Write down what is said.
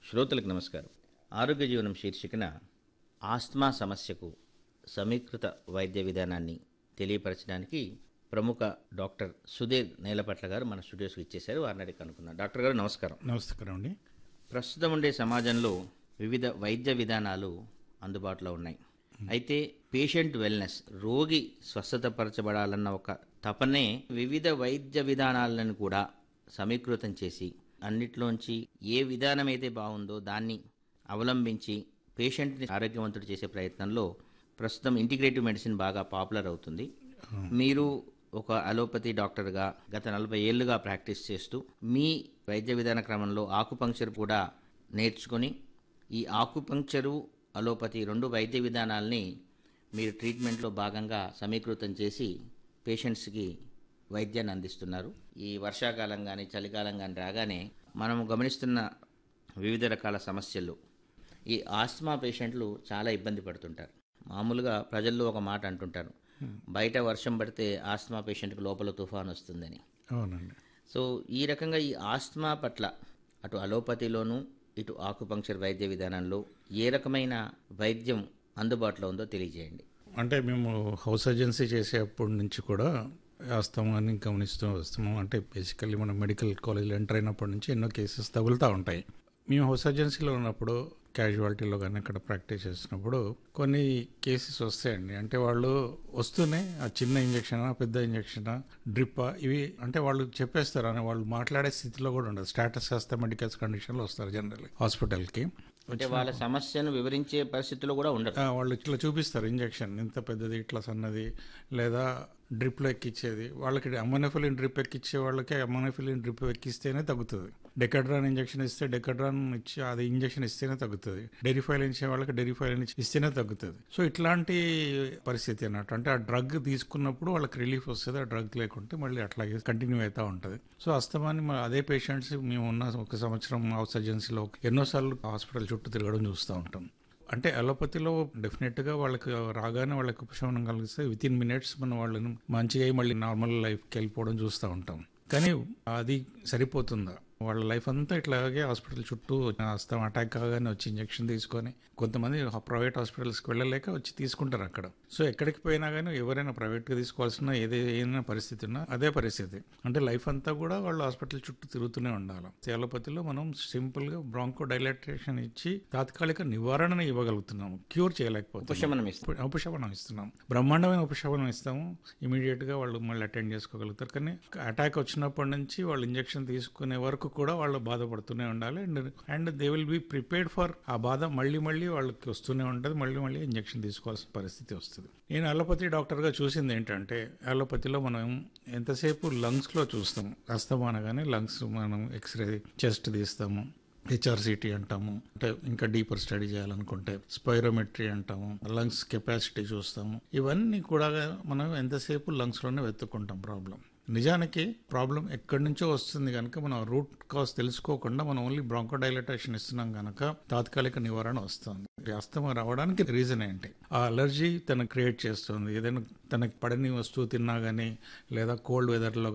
శ్రోతలకు నమస్కారం ఆరోగ్య జీవనం శీర్షికన ఆస్మా సమస్యకు సమీకృత వైద్య విధానాన్ని తెలియపరచడానికి ప్రముఖ డాక్టర్ సుధీర్ నేలపట్ల గారు మన స్టూడియోస్కి ఇచ్చేశారు వారిని అడిగి కనుక్కున్నాం డాక్టర్ గారు నమస్కారం నమస్కారం అండి ప్రస్తుతం ఉండే సమాజంలో వివిధ వైద్య విధానాలు అందుబాటులో ఉన్నాయి అయితే పేషెంట్ వెల్నెస్ రోగి స్వస్థతపరచబడాలన్న ఒక తపనే వివిధ వైద్య విధానాలను కూడా సమీకృతం చేసి అన్నిట్లోంచి ఏ విధానం అయితే బాగుందో దాన్ని అవలంబించి పేషెంట్ని ఆరోగ్యవంతుడు చేసే ప్రయత్నంలో ప్రస్తుతం ఇంటిగ్రేటివ్ మెడిసిన్ బాగా పాపులర్ అవుతుంది మీరు ఒక అలోపతి డాక్టర్గా గత నలభై ఏళ్లుగా ప్రాక్టీస్ చేస్తూ మీ వైద్య విధాన క్రమంలో ఆకుపంక్చర్ కూడా నేర్చుకొని ఈ ఆకుపంక్చరు అలోపతి రెండు వైద్య విధానాల్ని మీరు ట్రీట్మెంట్లో భాగంగా సమీకృతం చేసి పేషెంట్స్కి వైద్యాన్ని అందిస్తున్నారు ఈ వర్షాకాలం కానీ చలికాలం కానీ రాగానే మనము గమనిస్తున్న వివిధ రకాల సమస్యలు ఈ ఆస్మా పేషెంట్లు చాలా ఇబ్బంది పడుతుంటారు మామూలుగా ప్రజల్లో ఒక మాట అంటుంటారు బయట వర్షం పడితే ఆస్మా పేషెంట్కి లోపల తుఫాన్ వస్తుందని అవునండి సో ఈ రకంగా ఈ ఆస్మా పట్ల అటు అలోపతిలోను ఇటు ఆకుపంక్చర్ వైద్య విధానంలో ఏ రకమైన వైద్యం అందుబాటులో ఉందో తెలియజేయండి అంటే మేము హౌస్ సర్జెన్సీ చేసేప్పటి నుంచి కూడా అస్తమాన్ని గమనిస్తూ వస్తాము అంటే బేసికల్లీ మనం మెడికల్ కాలేజ్లో ఎంటర్ అయినప్పటి నుంచి ఎన్నో కేసెస్ తగులుతూ ఉంటాయి మేము హౌస్ సర్జెన్సీలో ఉన్నప్పుడు క్యాజువాలిటీలో కానీ అక్కడ ప్రాక్టీస్ చేసినప్పుడు కొన్ని కేసెస్ వస్తాయండి అంటే వాళ్ళు వస్తూనే ఆ చిన్న ఇంజక్షన్ పెద్ద ఇంజక్షన్ డ్రిప్ ఇవి అంటే వాళ్ళు చెప్పేస్తారు అని వాళ్ళు మాట్లాడే స్థితిలో కూడా ఉండదు స్టాటస్ వస్తే మెడికల్ కండిషన్లో వస్తారు జనరల్లీ హాస్పిటల్కి అంటే వాళ్ళ సమస్యను వివరించే పరిస్థితిలో కూడా ఉండదు ఆ, వాళ్ళు ఇట్లా చూపిస్తారు ఇంజెక్షన్ ఇంత పెద్దది ఇట్లా సన్నది లేదా డ్రిప్లో ఎక్కిచ్చేది వాళ్ళకి అమ్మోనోఫిలిన్ డ్రిప్ ఎక్కిచ్చే వాళ్ళకి అమ్మోనోఫిలిన్ డ్రిప్ ఎక్కిస్తేనే తగ్గుతుంది డెకడ్రాన్ ఇంజెక్షన్ ఇస్తే డెకడ్రాన్ ఇచ్చి అది ఇంజెక్షన్ ఇస్తేనే తగ్గుతుంది డెరిఫైలిన్ ఇచ్చే వాళ్ళకి డెరిఫైలిన్ ఇస్తేనే తగ్గుతుంది సో ఇట్లాంటి పరిస్థితి అన్నట్టు అంటే ఆ డ్రగ్ తీసుకున్నప్పుడు వాళ్ళకి రిలీఫ్ వస్తుంది ఆ డ్రగ్ లేకుంటే మళ్ళీ అట్లాగే కంటిన్యూ అవుతూ ఉంటుంది సో అస్తమాని మా అదే పేషెంట్స్ మేము ఉన్న ఒక సంవత్సరం హౌస్ సర్జెన్సీలో ఎన్నోసార్లు హాస్పిటల్ చుట్టూ తిరగడం చూస్తూ ఉంటాం అంటే అలోపతిలో డెఫినెట్గా వాళ్ళకి రాగానే వాళ్ళకి ఉపశమనం కలిగిస్తే విత్ ఇన్ మినిట్స్ మనం వాళ్ళని మంచిగా అయ్యి మళ్ళీ నార్మల్ లైఫ్కి వెళ్ళిపోవడం చూస్తూ ఉంటాం కానీ అది సరిపోతుందా వాళ్ళ లైఫ్ అంతా ఇట్లాగే హాస్పిటల్ చుట్టూ వస్తాం అటాక్ కాగానే వచ్చి ఇంజెక్షన్ తీసుకొని కొంతమంది ప్రైవేట్ హాస్పిటల్స్కి వెళ్ళలేక వచ్చి తీసుకుంటారు అక్కడ సో ఎక్కడికి పోయినా కానీ ఎవరైనా ప్రైవేట్గా తీసుకోవాల్సిన ఏదైనా పరిస్థితి ఉన్నా అదే పరిస్థితి అంటే లైఫ్ అంతా కూడా వాళ్ళు హాస్పిటల్ చుట్టూ తిరుగుతూనే ఉండాలి అలోపతిలో మనం సింపుల్గా బ్రాంకో డైలాటేషన్ ఇచ్చి తాత్కాలిక నివారణను ఇవ్వగలుగుతున్నాము క్యూర్ చేయలేకపోతున్నాం ఉపశమనం ఇస్తుంది ఉపశమనం ఇస్తున్నాం బ్రహ్మాండమైన ఉపశమనం ఇస్తాము ఇమీడియట్గా వాళ్ళు మళ్ళీ అటెండ్ చేసుకోగలుగుతారు కానీ అటాక్ వచ్చినప్పటి నుంచి వాళ్ళు ఇంజెక్షన్ తీసుకునే వరకు కూడా వాళ్ళు బాధపడుతూనే ఉండాలి and and they will be prepared for ఆ బాధ మళ్ళీ మళ్ళీ వాళ్ళకి వస్తూనే ఉంటుంది మళ్ళీ మళ్ళీ ఇంజెక్షన్ తీసుకోవాల్సిన పరిస్థితి వస్తుంది నేను అలోపతి డాక్టర్గా చూసింది ఏంటంటే అలోపతిలో మనం ఎంతసేపు లంగ్స్లో చూస్తాము అస్తమానగానే లంగ్స్ మనం ఎక్స్రే చెస్ట్ తీస్తాము హెచ్ఆర్సిటీ అంటాము అంటే ఇంకా డీపర్ స్టడీ చేయాలనుకుంటే స్పైరోమెట్రీ అంటాము లంగ్స్ కెపాసిటీ చూస్తాము ఇవన్నీ కూడా మనం ఎంతసేపు లంగ్స్లోనే వెతుక్కుంటాం ప్రాబ్లం నిజానికి ప్రాబ్లం ఎక్కడి నుంచో వస్తుంది కనుక మనం రూట్ కాజ్ తెలుసుకోకుండా మనం ఓన్లీ బ్రాంకోడైలటేషన్ ఇస్తున్నాం కనుక తాత్కాలిక నివారణ వస్తుంది అస్తమా రావడానికి రీజన్ ఏంటి ఆ అలర్జీ తను క్రియేట్ చేస్తుంది ఏదైనా తనకి పడని వస్తువు తిన్నా కానీ లేదా కోల్డ్ వెదర్లో